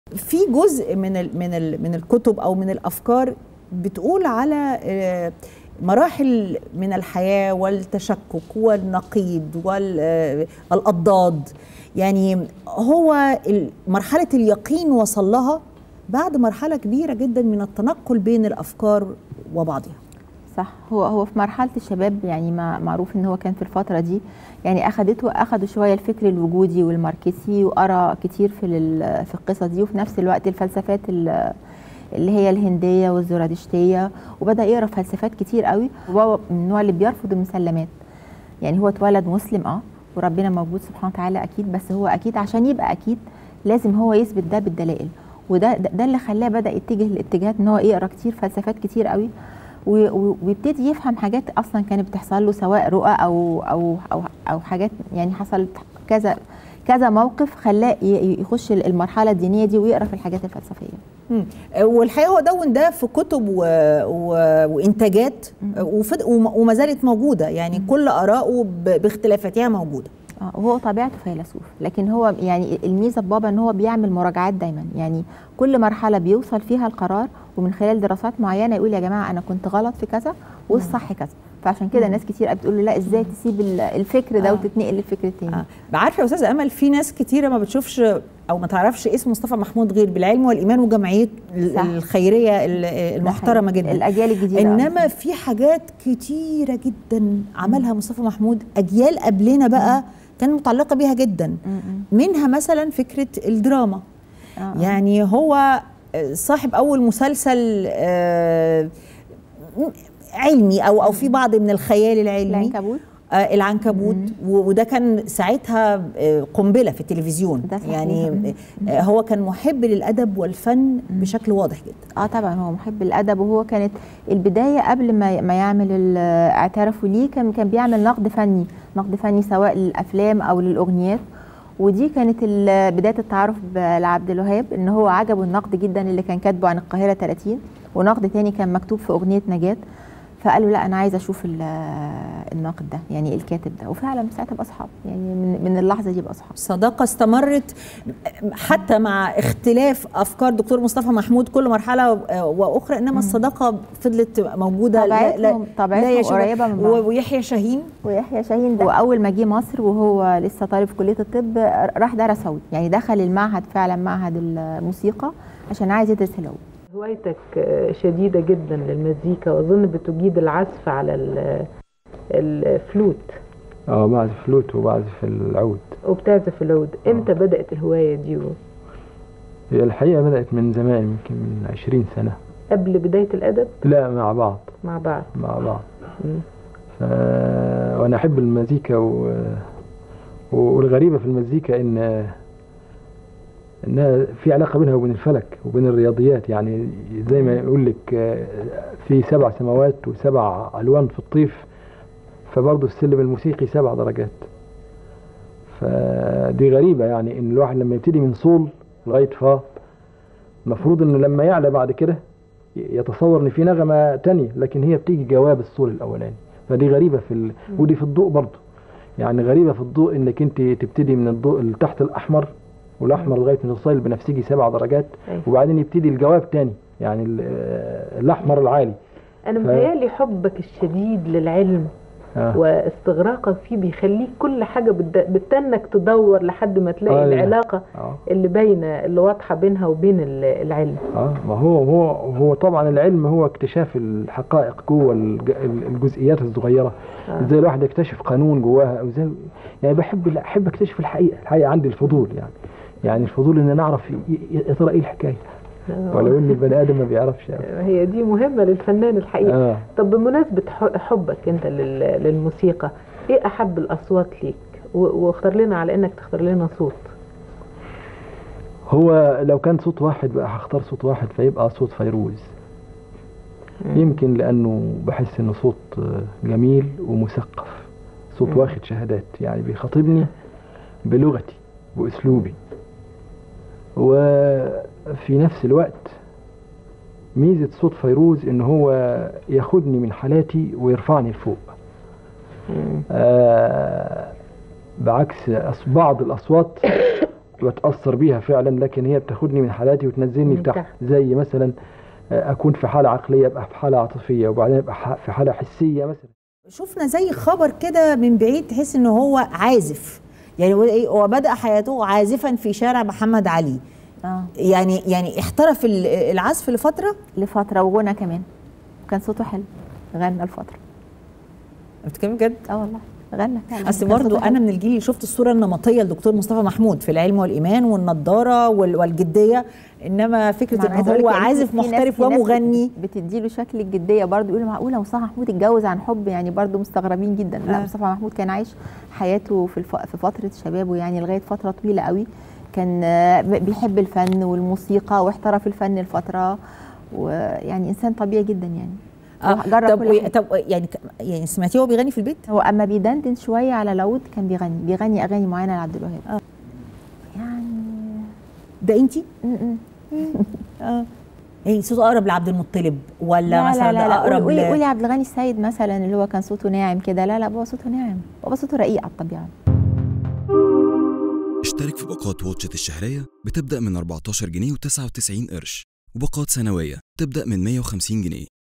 في جزء من ال من ال من الكتب او من الافكار بتقول على آه، مراحل من الحياه والتشكك والنقيض والاضداد يعني هو ال- مرحله اليقين وصل لها بعد مرحله كبيره جدا من التنقل بين الافكار وبعضها صح هو هو في مرحله الشباب يعني ما معروف ان هو كان في الفتره دي يعني اخدته اخدوا شويه الفكر الوجودي والماركسي وقرا كتير في ال- في القصه دي وفي نفس الوقت الفلسفات ال- اللي هي الهنديه والزرادشتيه وبدا يقرا فلسفات كتير قوي وهو من النوع اللي بيرفض المسلمات يعني هو اتولد مسلم اه وربنا موجود سبحانه وتعالى اكيد بس هو اكيد عشان يبقى اكيد لازم هو يثبت ده بالدلائل وده ده ده اللي خلاه بدا يتجه لاتجاهات ان هو يقرا كتير فلسفات كتير قوي و- و- ويبتدي يفهم حاجات اصلا كانت بتحصل له سواء رؤى او او او او حاجات يعني حصلت كذا كذا موقف خلاه ي- يخش المرحله الدينيه دي ويقرا في الحاجات الفلسفيه مم. والحقيقه هو دون ده في كتب و... و... وانتاجات وفد... وم- وما زالت موجوده يعني كل اراءه ب... باختلافاتها موجوده اه وهو طبيعته فيلسوف لكن هو يعني الميزه في بابا ان هو بيعمل مراجعات دايما يعني كل مرحله بيوصل فيها القرار ومن خلال دراسات معينه يقول يا جماعه انا كنت غلط في كذا والصح كذا فعشان كده ناس كتير بتقول له لا ازاي تسيب ال- الفكر ده آه. وتتنقل للفكر التاني آه. عارفه يا استاذه امل في ناس كتيره ما بتشوفش او ما تعرفش اسم مصطفى محمود غير بالعلم والايمان وجمعيه ال- صح. الخيريه ال- المحترمه جدا الاجيال الجديده انما في حاجات كتيره جدا عملها مصطفى محمود اجيال قبلنا بقى كان متعلقه بيها جدا م- م. منها مثلا فكره الدراما آه، آه. يعني هو صاحب اول مسلسل آه، علمي او او في بعض من الخيال العلمي العنكبوت آه العنكبوت و- وده كان ساعتها آه، قنبله في التلفزيون ده صحيح. يعني آه، هو كان محب للادب والفن بشكل واضح جدا اه طبعا هو محب الادب وهو كانت البدايه قبل ما ما يعمل ال- اعترفوا ليه كان كان بيعمل نقد فني نقد فني سواء للافلام او للاغنيات ودي كانت ال- بدايه التعارف لعبد الوهاب ان هو عجبه النقد جدا اللي كان كاتبه عن القاهره 30 ونقد تاني كان مكتوب في اغنيه نجاه فقالوا لا انا عايزه اشوف ال- الناقد ده يعني الكاتب ده وفعلا ساعتها بقى اصحاب يعني من, من اللحظه دي بقى اصحاب صداقه استمرت حتى مع اختلاف افكار دكتور مصطفى محمود كل مرحله آه، واخرى انما الصداقه فضلت موجوده طبيعتهم طبيعتهم يشبه- قريبه من بعض و- ويحيى شاهين ويحيى شاهين ده واول ما جه مصر وهو لسه طالب في كليه الطب راح درس عود يعني دخل المعهد فعلا معهد الموسيقى عشان عايز يدرس العود هوايتك آه، شديدة جدا للمزيكا وأظن بتجيد العزف على ال- الفلوت اه بعزف فلوت وبعزف العود وبتعزف العود امتى بدأت الهواية دي هي الحقيقة بدأت من زمان يمكن من عشرين سنة قبل بداية الأدب لا مع بعض مع بعض مع بعض مم. ف... وأنا أحب المزيكا و... والغريبة في المزيكا إن إنها في علاقة بينها وبين الفلك وبين الرياضيات يعني زي ما يقول لك آه، في سبع سماوات وسبع ألوان في الطيف فبرضه السلم الموسيقي سبع درجات فدي غريبة يعني إن الواحد لما يبتدي من صول لغاية فا المفروض إنه لما يعلى بعد كده يتصور إن في نغمة تانية لكن هي بتيجي جواب الصول الأولاني فدي غريبة في ال... ودي في الضوء برضه يعني غريبة في الضوء إنك أنت تبتدي من الضوء اللي تحت الأحمر والأحمر لغاية ما توصلي البنفسجي سبع درجات أيوة. وبعدين يبتدي الجواب تاني يعني ال- آه، الأحمر العالي أنا ف- متهيألي حبك الشديد للعلم آه. واستغراقك فيه بيخليك كل حاجة بت- بتنك تدور لحد ما تلاقي أيوة. العلاقة آه. اللي باينة اللي واضحة بينها وبين ال- العلم اه ما هو هو هو طبعا العلم هو اكتشاف الحقائق جوه الج- الجزئيات الصغيره آه. ازاي الواحد يكتشف قانون جواها او زي يعني بحب لا، احب اكتشف الحقيقه الحقيقه عندي الفضول يعني يعني الفضول ان نعرف ي- ي- يا ترى ايه الحكايه ولو ان البني ادم ما بيعرفش يعني. هي دي مهمة للفنان الحقيقة اه طب بمناسبة ح- حبك انت لل- للموسيقى ايه احب الاصوات ليك و- واختار لنا على انك تختار لنا صوت هو لو كان صوت واحد بقى هختار صوت واحد فيبقى صوت فيروز يمكن لانه بحس انه صوت آه، جميل ومثقف صوت مم. واخد شهادات يعني بيخاطبني بلغتي واسلوبي وفي نفس الوقت ميزة صوت فيروز ان هو ياخدني من حالاتي ويرفعني لفوق آه بعكس أص- بعض الاصوات بتاثر بيها فعلا لكن هي بتاخدني من حالاتي وتنزلني من لتحت تحت. زي مثلا آه، اكون في حاله عقليه ابقى في حاله عاطفيه وبعدين ابقى ح- في حاله حسيه مثلا شفنا زي خبر كده من بعيد تحس ان هو عازف يعني هو ايه هو بدا حياته عازفا في شارع محمد علي اه يعني يعني احترف ال- العزف لفتره لفتره وغنى كمان كان صوته حلو غنى لفتره بتتكلم بجد اه والله غنى فعلا اصل كان برضو صوته انا حلو. من الجيل اللي شفت الصوره النمطيه لدكتور مصطفى محمود في العلم والايمان والنضاره وال- والجديه انما فكره ما أنا ان عايزة أقول هو لك يعني عازف في ناس- محترف في ناس ومغني بتديله شكل الجديه برضه يقولوا معقوله مصطفى محمود اتجوز عن حب يعني برضه مستغربين جدا لا آه. مصطفى محمود كان عايش حياته في الف... في فتره شبابه يعني لغايه فتره طويله قوي كان آه، ب- بيحب الفن والموسيقى واحترف الفن لفتره ويعني انسان طبيعي جدا يعني هو جرب طب كل وي- حاجة. طب يعني ك- يعني سمعتيه وهو بيغني في البيت هو اما بيدندن شويه على العود كان بيغني بيغني اغاني معينه لعبد الوهاب يعني ده انتي م- م. اه يعني صوته اقرب لعبد المطلب ولا لا مثلا لا لا, ده لا. اقرب قولي ل- قولي عبد الغني السيد مثلا اللي هو كان صوته ناعم كده لا لا بابا صوته ناعم بابا صوته رقيق على الطبيعه اشترك في باقات واتشت الشهرية بتبدأ من 14 جنيه و99 قرش وباقات سنوية تبدأ من 150 جنيه